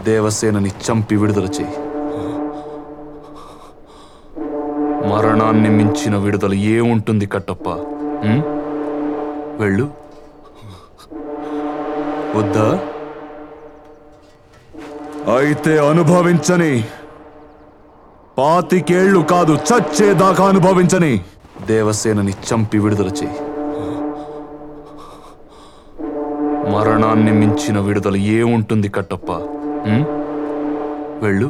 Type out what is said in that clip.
దేవసేనని చంపి విడుదల చేయి మరణాన్ని మించిన విడుదల ఏముంటుంది కట్టప్ప ఉం? వెళ్ళు వద్దా అయితే అనుభవించని పాతికేళ్లు కాదు చచ్చేదాకా అనుభవించని దేవసేనని చంపి విడుదల చేయి మరణాన్ని మించిన విడుదల ఏముంటుంది కట్టప్ప ఉం? వెళ్ళు